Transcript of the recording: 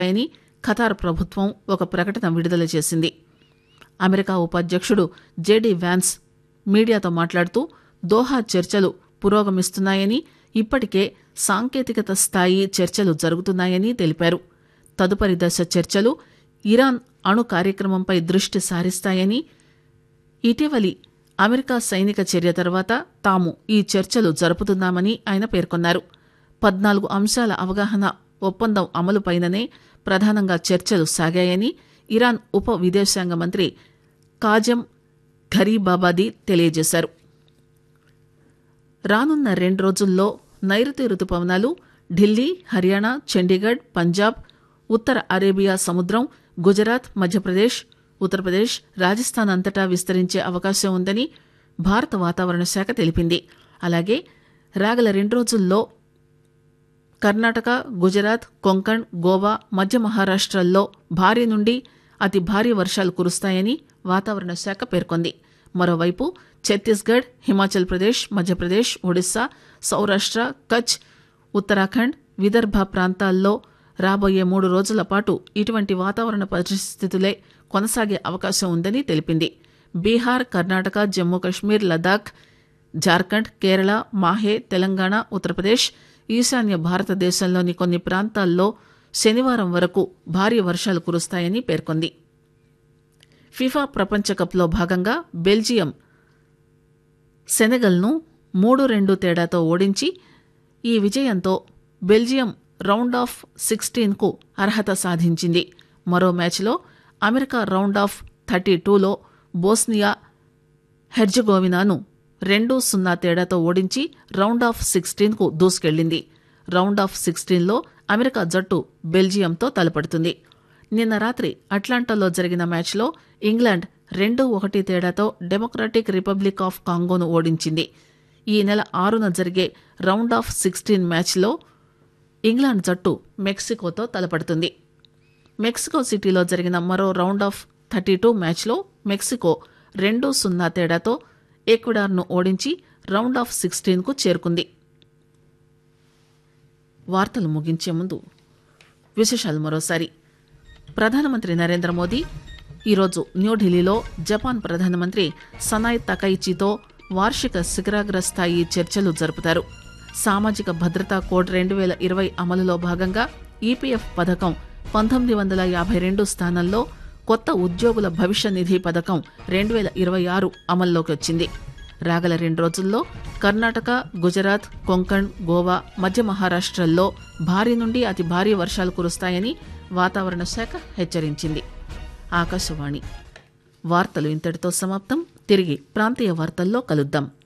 అని ఖతార్ ప్రభుత్వం ఒక ప్రకటన విడుదల చేసింది అమెరికా ఉపాధ్యక్షుడు జేడీ వ్యాన్స్ మీడియాతో మాట్లాడుతూ దోహా చర్చలు పురోగమిస్తున్నాయని ఇప్పటికే సాంకేతికత స్థాయి చర్చలు జరుగుతున్నాయని తెలిపారు తదుపరి దశ చర్చలు ఇరాన్ అణు కార్యక్రమంపై దృష్టి సారిస్తాయని ఇటీవలి అమెరికా సైనిక చర్య తర్వాత తాము ఈ చర్చలు జరుపుతున్నామని ఆయన పేర్కొన్నారు పద్నాలుగు అంశాల అవగాహన ఒప్పందం అమలుపైననే ప్రధానంగా చర్చలు సాగాయని ఇరాన్ ఉప విదేశాంగ మంత్రి కాజం ఘరీబాబాదీ తెలియజేశారు రానున్న రెండు రోజుల్లో నైరుతి రుతుపవనాలు ఢిల్లీ హర్యానా చండీగఢ్ పంజాబ్ ఉత్తర అరేబియా సముద్రం గుజరాత్ మధ్యప్రదేశ్ ఉత్తరప్రదేశ్ రాజస్థాన్ అంతటా విస్తరించే అవకాశం ఉందని భారత వాతావరణ శాఖ తెలిపింది అలాగే రాగల రెండు రోజుల్లో కర్ణాటక గుజరాత్ కొంకణ్ గోవా మధ్య మహారాష్ట్రల్లో భారీ నుండి అతి భారీ వర్షాలు కురుస్తాయని వాతావరణ శాఖ పేర్కొంది మరోవైపు ఛత్తీస్గఢ్ హిమాచల్ ప్రదేశ్ మధ్యప్రదేశ్ ఒడిశా సౌరాష్ట్ర కచ్ ఉత్తరాఖండ్ విదర్భ ప్రాంతాల్లో రాబోయే మూడు రోజుల పాటు ఇటువంటి వాతావరణ పరిస్థితులే కొనసాగే అవకాశం ఉందని తెలిపింది బీహార్ కర్ణాటక జమ్మూ కశ్మీర్ లదాఖ్ జార్ఖండ్ కేరళ మాహే తెలంగాణ ఉత్తరప్రదేశ్ ఈశాన్య భారతదేశంలోని కొన్ని ప్రాంతాల్లో శనివారం వరకు భారీ వర్షాలు కురుస్తాయని పేర్కొంది ఫిఫా ప్రపంచ కప్లో భాగంగా బెల్జియం సెనెగల్ను మూడు రెండు తేడాతో ఓడించి ఈ విజయంతో బెల్జియం రౌండ్ ఆఫ్ సిక్స్టీన్కు అర్హత సాధించింది మరో మ్యాచ్లో అమెరికా రౌండ్ ఆఫ్ థర్టీ టూలో బోస్నియా హెర్జగోవినాను రెండు సున్నా తేడాతో ఓడించి రౌండ్ ఆఫ్ సిక్స్టీన్కు దూసుకెళ్లింది రౌండ్ ఆఫ్ సిక్స్టీన్లో అమెరికా జట్టు బెల్జియంతో తలపడుతుంది నిన్న రాత్రి అట్లాంటాలో జరిగిన మ్యాచ్లో ఇంగ్లాండ్ రెండు ఒకటి తేడాతో డెమోక్రటిక్ రిపబ్లిక్ ఆఫ్ కాంగోను ఓడించింది ఈ నెల ఆరున జరిగే రౌండ్ ఆఫ్ సిక్స్టీన్ మ్యాచ్లో ఇంగ్లాండ్ జట్టు మెక్సికోతో తలపడుతుంది మెక్సికో సిటీలో జరిగిన మరో రౌండ్ ఆఫ్ థర్టీ టూ మ్యాచ్లో మెక్సికో రెండు సున్నా తేడాతో ఈక్వెడార్ను ఓడించి రౌండ్ ఆఫ్ సిక్స్టీన్కు చేరుకుంది వార్తలు ముగించే ముందు విశేషాలు మరోసారి ప్రధానమంత్రి నరేంద్ర మోదీ ఈరోజు న్యూఢిల్లీలో జపాన్ ప్రధానమంత్రి సనాయ్ తకైచితో వార్షిక శిఖరాగ్ర స్థాయి చర్చలు జరుపుతారు సామాజిక భద్రతా కోడ్ రెండు వేల ఇరవై అమలులో భాగంగా ఈపీఎఫ్ పథకం పంతొమ్మిది వందల యాభై రెండు స్థానంలో కొత్త ఉద్యోగుల భవిష్య నిధి పథకం రెండు వేల ఇరవై ఆరు అమల్లోకి వచ్చింది రాగల రెండు రోజుల్లో కర్ణాటక గుజరాత్ కొంకణ్ గోవా మధ్య మహారాష్ట్రల్లో భారీ నుండి అతి భారీ వర్షాలు కురుస్తాయని వాతావరణ శాఖ హెచ్చరించింది ఆకాశవాణి వార్తలు ఇంతటితో సమాప్తం తిరిగి ప్రాంతీయ వార్తల్లో కలుద్దాం